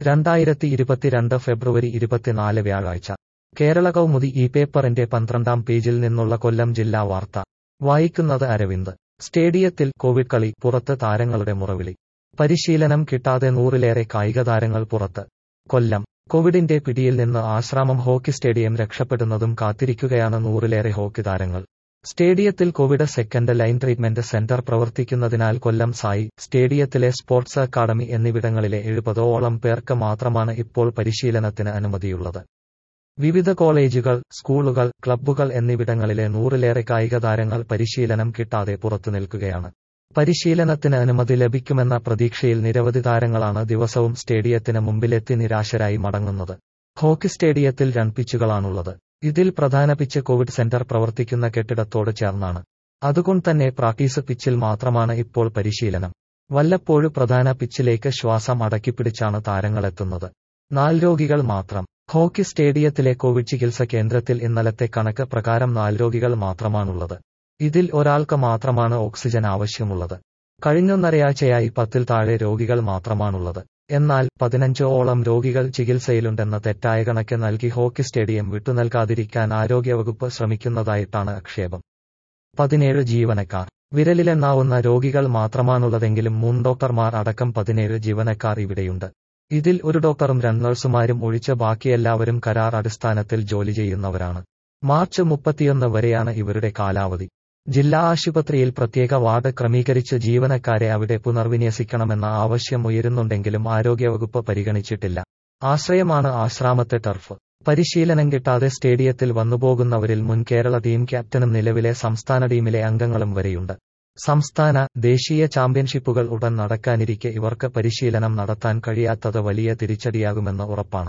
രണ്ടായിരത്തി ഇരുപത്തിരണ്ട് ഫെബ്രുവരി ഇരുപത്തിനാല് വ്യാഴാഴ്ച കേരള കൗമുദി ഈ പേപ്പറിന്റെ പന്ത്രണ്ടാം പേജിൽ നിന്നുള്ള കൊല്ലം ജില്ലാ വാർത്ത വായിക്കുന്നത് അരവിന്ദ് സ്റ്റേഡിയത്തിൽ കോവിഡ് കളി പുറത്ത് താരങ്ങളുടെ മുറവിളി പരിശീലനം കിട്ടാതെ നൂറിലേറെ കായിക താരങ്ങൾ പുറത്ത് കൊല്ലം കോവിഡിന്റെ പിടിയിൽ നിന്ന് ആശ്രാമം ഹോക്കി സ്റ്റേഡിയം രക്ഷപ്പെടുന്നതും കാത്തിരിക്കുകയാണ് നൂറിലേറെ ഹോക്കി താരങ്ങൾ സ്റ്റേഡിയത്തിൽ COVID second line treatment centre പ്രവർത്തിക്കുന്നതിനാൽ കൊല്ലം സായി സ്റ്റേഡിയത്തിലെ സ്പോർട്സ് അക്കാദമി എന്നിവിടങ്ങളിലെ എഴുപതോളം പേർക്ക് മാത്രമാണ് ഇപ്പോൾ പരിശീലനത്തിന് അനുമതിയുള്ളത് വിവിധ കോളേജുകൾ സ്കൂളുകൾ ക്ലബ്ബുകൾ എന്നിവിടങ്ങളിലെ നൂറിലേറെ കായിക താരങ്ങൾ പരിശീലനം കിട്ടാതെ പുറത്തുനിൽക്കുകയാണ് പരിശീലനത്തിന് അനുമതി ലഭിക്കുമെന്ന പ്രതീക്ഷയിൽ നിരവധി താരങ്ങളാണ് ദിവസവും സ്റ്റേഡിയത്തിന് മുമ്പിലെത്തി നിരാശരായി മടങ്ങുന്നത് ഹോക്കി സ്റ്റേഡിയത്തിൽ രണ്ട് പിച്ചുകളാണുള്ളത് ഇതിൽ പ്രധാന പിച്ച് കോവിഡ് സെന്റർ പ്രവർത്തിക്കുന്ന കെട്ടിടത്തോട് ചേർന്നാണ് അതുകൊണ്ട് തന്നെ പ്രാക്ടീസ് പിച്ചിൽ മാത്രമാണ് ഇപ്പോൾ പരിശീലനം വല്ലപ്പോഴും പ്രധാന പിച്ചിലേക്ക് ശ്വാസം അടക്കിപ്പിടിച്ചാണ് താരങ്ങളെത്തുന്നത് നാല് രോഗികൾ മാത്രം ഹോക്കി സ്റ്റേഡിയത്തിലെ കോവിഡ് ചികിത്സ കേന്ദ്രത്തിൽ ഇന്നലത്തെ കണക്ക് പ്രകാരം നാല് രോഗികൾ മാത്രമാണുള്ളത് ഇതിൽ ഒരാൾക്ക് മാത്രമാണ് ഓക്സിജൻ ആവശ്യമുള്ളത് കഴിഞ്ഞൊന്നരയാഴ്ചയായി പത്തിൽ താഴെ രോഗികൾ മാത്രമാണുള്ളത് എന്നാൽ പതിനഞ്ചോളം രോഗികൾ ചികിത്സയിലുണ്ടെന്ന തെറ്റായ കണക്ക് നൽകി ഹോക്കി സ്റ്റേഡിയം വിട്ടുനൽകാതിരിക്കാൻ ആരോഗ്യവകുപ്പ് ശ്രമിക്കുന്നതായിട്ടാണ് ആക്ഷേപം പതിനേഴ് ജീവനക്കാർ വിരലിലെണ്ണാവുന്ന രോഗികൾ മാത്രമാണുള്ളതെങ്കിലും മൂന്ന് ഡോക്ടർമാർ അടക്കം പതിനേഴ് ജീവനക്കാർ ഇവിടെയുണ്ട് ഇതിൽ ഒരു ഡോക്ടറും രണ്ട് നഴ്സുമാരും ഒഴിച്ച് ബാക്കിയെല്ലാവരും കരാർ അടിസ്ഥാനത്തിൽ ജോലി ചെയ്യുന്നവരാണ് മാർച്ച് മുപ്പത്തിയൊന്ന് വരെയാണ് ഇവരുടെ കാലാവധി ജില്ലാ ആശുപത്രിയിൽ പ്രത്യേക വാർഡ് ക്രമീകരിച്ച് ജീവനക്കാരെ അവിടെ പുനർവിന്യസിക്കണമെന്ന ആവശ്യം ഉയരുന്നുണ്ടെങ്കിലും ആരോഗ്യവകുപ്പ് പരിഗണിച്ചിട്ടില്ല ആശ്രയമാണ് ആശ്രാമത്തെ ടർഫ് പരിശീലനം കിട്ടാതെ സ്റ്റേഡിയത്തിൽ വന്നുപോകുന്നവരിൽ മുൻ കേരള ടീം ക്യാപ്റ്റനും നിലവിലെ സംസ്ഥാന ടീമിലെ അംഗങ്ങളും വരെയുണ്ട് സംസ്ഥാന ദേശീയ ചാമ്പ്യൻഷിപ്പുകൾ ഉടൻ നടക്കാനിരിക്കെ ഇവർക്ക് പരിശീലനം നടത്താൻ കഴിയാത്തത് വലിയ തിരിച്ചടിയാകുമെന്ന് ഉറപ്പാണ്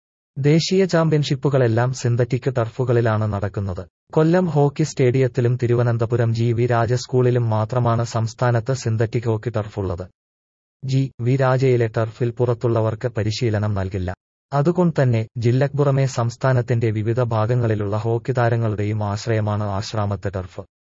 ദേശീയ ചാമ്പ്യൻഷിപ്പുകളെല്ലാം സിന്തറ്റിക് ടർഫുകളിലാണ് നടക്കുന്നത് കൊല്ലം ഹോക്കി സ്റ്റേഡിയത്തിലും തിരുവനന്തപുരം ജി വി രാജ സ്കൂളിലും മാത്രമാണ് സംസ്ഥാനത്ത് സിന്തറ്റിക് ഹോക്കി ടർഫുള്ളത് ജി വി രാജയിലെ ടർഫിൽ പുറത്തുള്ളവർക്ക് പരിശീലനം നൽകില്ല അതുകൊണ്ട് തന്നെ ജില്ലക്ക് പുറമെ സംസ്ഥാനത്തിന്റെ വിവിധ ഭാഗങ്ങളിലുള്ള ഹോക്കി താരങ്ങളുടെയും ആശ്രയമാണ് ആശ്രാമത്തെ ടർഫ്